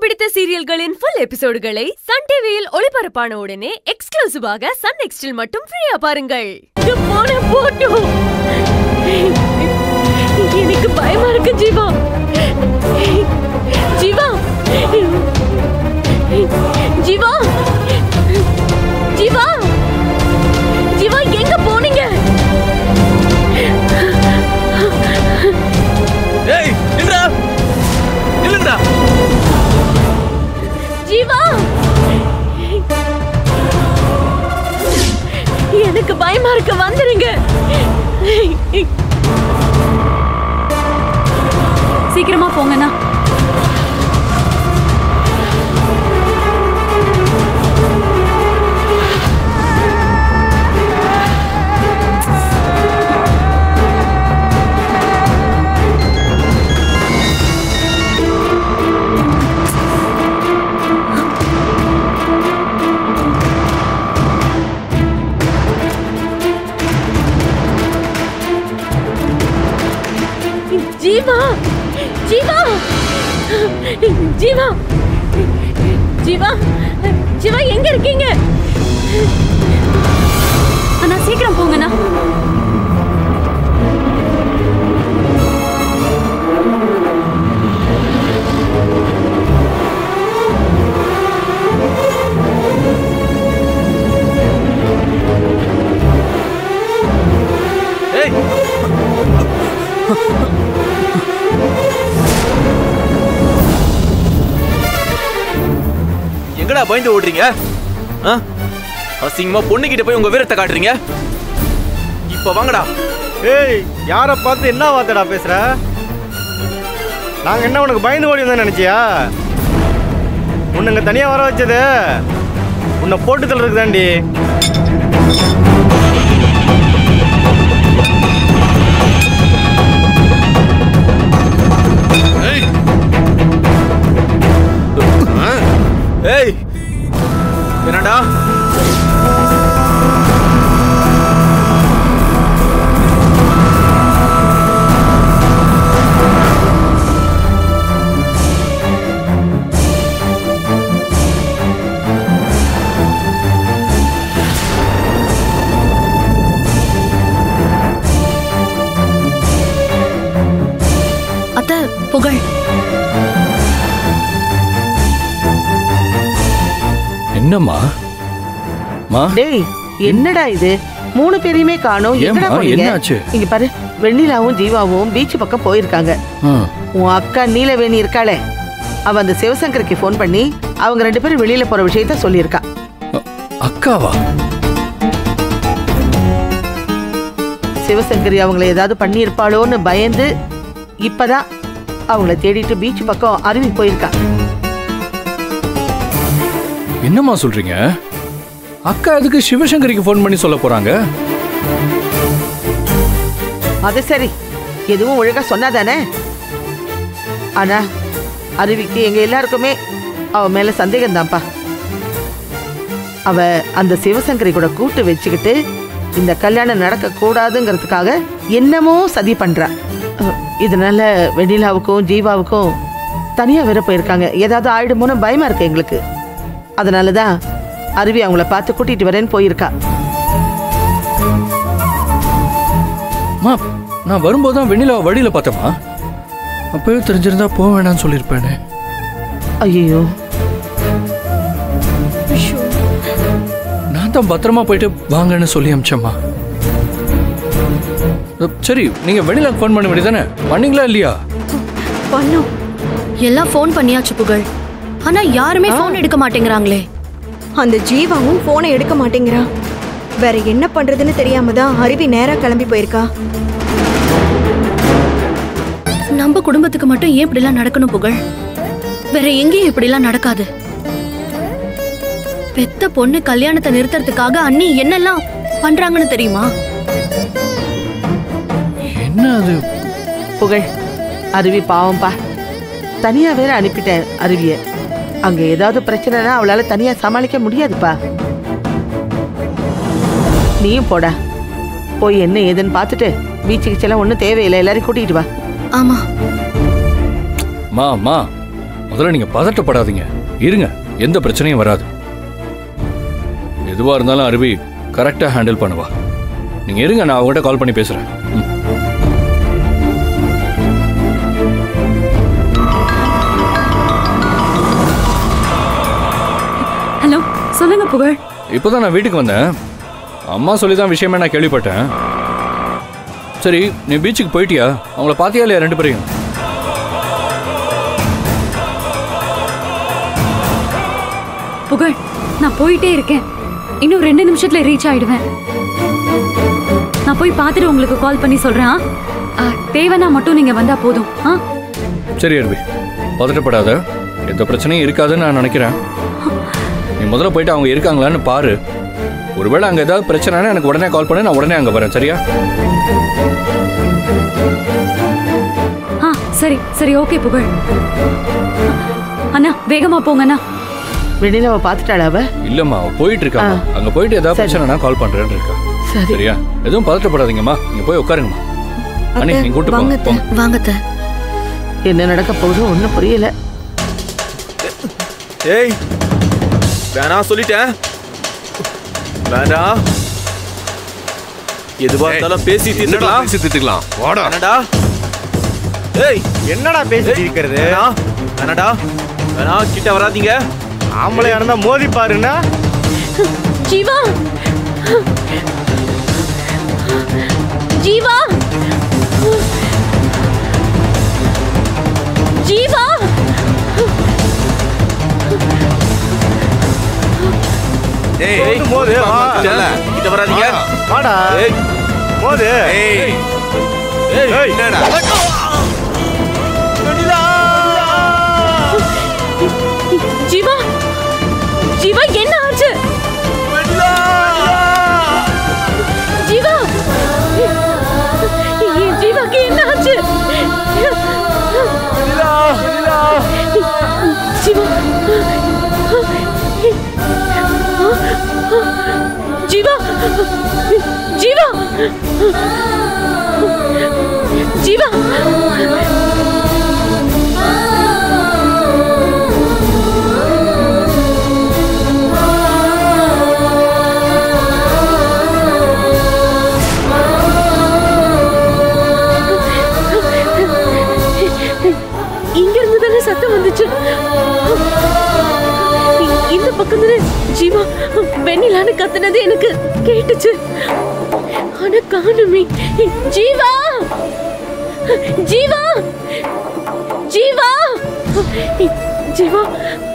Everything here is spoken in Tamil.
பிடித்த சீரியல்களின் ஃபுல் எபிசோடுகளை சன் டிவியில் ஒளிபரப்பான உடனே எக்ஸ்க்ளூசிவாக சன் நெக்ஸ்டில் மட்டும் ஃப்ரீயா பாருங்கள் போன போட்டும் எனக்கு பயமா இருக்கு ஜீவா ஜீவா ஜீவா ஜீவா ஜீவா எங்க போனீங்க ஏய் நில்றா நில்லுங்கடா ஜீவா எனக்கு பயமா இருக்கு வந்துருங்க சீக்கிரமா போங்கண்ணா ஜீவா ஜீவா ஜீவா ஜீவா ஜீவா எங்க இருக்கீங்க அண்ணா சீக்கிரம் போங்கண்ணா ஏய் எங்கடா பயந்து ஓடுறீங்க ஆ? அசிங்கமா பொண்ணுகிட்ட போய் உங்க வீரத்தை காட்டுறீங்க இப்ப வாங்கடா ஏய் யாரை பார்த்து என்ன வார்த்தைடா பேசுற நாங்க என்ன உனக்கு பயந்து ஓடி வந்தோம் நினைச்சியா உன்னை தனியா வர வச்சது உன்னை போட்டு தள்ளுறதுக்கு தாண்டி ஏய் ஆ? ஏய் என்னடா அத்த புகழ் என்னம்மா மா டேய் என்னடா இது மூணு பேரையுமே காணோம் எங்கடா ஏம்மா, போனீங்க என்னாச்சு? இங்க பாரு வெண்ணிலாவும் ஜீவாவும் பீச் பக்கம் போயிருக்காங்க ஆ, உன் அக்கா நீலவேணி இருக்காளே அவ அந்த சிவசங்கருக்கு ஃபோன் பண்ணி அவங்க ரெண்டு பேரும் வெளியில போற விஷயத்த சொல்லியிருக்கா அ- அக்காவா சிவசங்கரி அவங்கள ஏதாவது பண்ணியிருப்பாளோன்னு பயந்து இப்பதான் அவங்கள தேடிட்டு பீச் பக்கம் அருவி போயிருக்கா என்னம்மா சொல்றீங்க அக்கா எதுக்கு சிவசங்கரிக்கு ஃபோன் பண்ணி சொல்ல போறாங்க அது சரி எதுவும் ஒழுங்கா சொன்னாதானே ஆனா அருவிக்கு எங்க எல்லாருக்குமே அவ மேல சந்தேகம் தான்ப்பா அவ அந்த சிவசங்கரி கூட கூட்டு வச்சுக்கிட்டு இந்த கல்யாணம் நடக்க கூடாதுங்கிறதுக்காக என்னமோ சதி பண்றா அஹ், இதனால வெண்ணிலாவுக்கும் ஜீவாவுக்கும் தனியா வேற போயிருக்காங்க ஏதாவது ஆயிடுமோன்னு பயமா இருக்கு எங்களுக்கு அதனாலதான் அருவி அவங்கள பார்த்து கூட்டிட்டு வரேன்னு போயிருக்கா மா நான் வரும்போது தான் வெண்ணிலா வழியில பார்த்தேம்மா அப்பவே தெரிஞ்சிருந்தா போக வேணாம்னு சொல்லியிருப்பேனே ஐயோ நான் தான் பத்திரமா போயிட்டு வாங்கன்னு சொல்லி அமிச்சேம்மா அ, சரி நீங்க வெண்ணிலாக்கு ஃபோன் பண்ண வேண்டியதானே பண்ணீங்களா இல்லையா பண்ணோம் எல்லாம் ஃபோன் பண்ணியாச்சு புகழ் ஆனா யாருமே ஃபோன் எடுக்க மாட்டேங்கிறாங்களே அந்த ஜீவாவும் போனை எடுக்க மாட்டேங்கிறா வேற என்ன பண்றதுன்னு தெரியாம தான் அருவி நேரா கிளம்பி போயிருக்கா நம்ம குடும்பத்துக்கு மட்டும் ஏன் இப்படிலாம் நடக்கணும் புகழ் வேற எங்கேயும் இப்படிலாம் நடக்காது பெத்த பொண்ணு கல்யாணத்தை நிறுத்துறதுக்காக அண்ணி என்னெல்லாம் பண்றாங்கன்னு தெரியுமா என்ன அது புகழ் அருவி பாவம்பா தனியா வேற அனுப்பிட்டேன் அருவிய அங்க ஏதாவது பிரச்சனைனா அவளால தனியா சமாளிக்க முடியாதுப்பா நீயும் போடா போய் என்ன ஏதுன்னு பார்த்துட்டு பீச்சுக்கு செல்ல ஒன்றும் தேவையில்லை எல்லாரையும் கூட்டிகிட்டு வா ஆமா மா மா முதல்ல நீங்க பதட்டப்படாதீங்க இருங்க எந்த பிரச்சனையும் வராது எதுவா இருந்தாலும் அருவி கரெக்டா ஹேண்டில் பண்ணுவா நீங்க இருங்க நான் அவங்ககிட்ட கால் பண்ணி பேசுறேன் ம். ஹலோ சொல்லுங்க புகழ் இப்போதான் நான் வீட்டுக்கு வந்தேன் அம்மா சொல்லி தான் விஷயமே நான் கேள்விப்பட்டேன் சரி நீ பீச்சுக்கு போயிட்டியா அவங்கள பாத்தியா இல்லையா ரெண்டு பேரையும் புகழ் நான் போயிட்டே இருக்கேன் இன்னும் ரெண்டு நிமிஷத்துல ரீச் ஆயிடுவேன் நான் போய் பார்த்துட்டு உங்களுக்கு கால் பண்ணி சொல்றேன் ஆ? ஆ, தேவைன்னா மட்டும் நீங்க வந்தா போதும் ஆ சரி அருவி பதட்டப்படாத எந்த பிரச்சனையும் இருக்காதுன்னு நான் நினைக்கிறேன் நீ முதல்ல போயிட்டு அவங்க இருக்காங்களான்னு பாரு ஒருவேளை அங்கே ஏதாவது பிரச்சனைனா எனக்கு உடனே கால் பண்ணு நான் உடனே அங்கே வரேன் சரியா ஆ சரி சரி ஓகே புகழ் அண்ணா வேகமா போங்க அண்ணா வெண்ணிலாவை பார்த்துட்டாளா அவ இல்லம்மா அவ போயிட்டு இருக்கா ஆ. அங்க போயிட்டு ஏதாவது சரி. பிரச்சனைனா கால் பண்றேன்னு இருக்கா சரி சரியா எதுவும் பதட்டப்படாதீங்கம்மா நீங்க போய் உட்காருங்கம்மா அண்ணி நீங்க கூட்டு வாங்க போங்க அத்தை, வாங்க அத்தை. என்ன நடக்க போகுதோ ஒன்றும் புரியல ஏய் வேணாம் சொல்லிட்டேன் வேண்டாம் எதுவா இருந்தாலும் பேசி தீர்த்துக்கலாம் பேசி திட்டுக்கலாம் வாடா வேணாடா ஏய் என்னடா பேசிட்டு இருக்கிறது வேணாம் வேணாடா வேணாம் கிட்ட வராதீங்க ஆம்பளையா இருந்தா மோதி பாருன்னா ஜீவா ஜீவா ஜீவா ஏய் ஏய் மோது, வா. கிட்ட கிட்ட வராதீங்க வாடா ஏய் மோது ஏய் ஏய் ஏய். என்னடா ஜீவா ஜீவா என்ன ஆச்சு ஜீவா என் ஜீவாக்கு என்ன ஆச்சு ஜீவா ஜீவா ஜீவா ஜீவா இங்க இருந்து தானே சத்தம் வந்துச்சு இ- இந்த பக்கம் தானே ஜீவா வெண்ணிலான்னு கத்துனது எனக்கு கேட்டுச்சு ஆனா காணுமே ஜீவா ஜீவா ஜீவா ஜீவா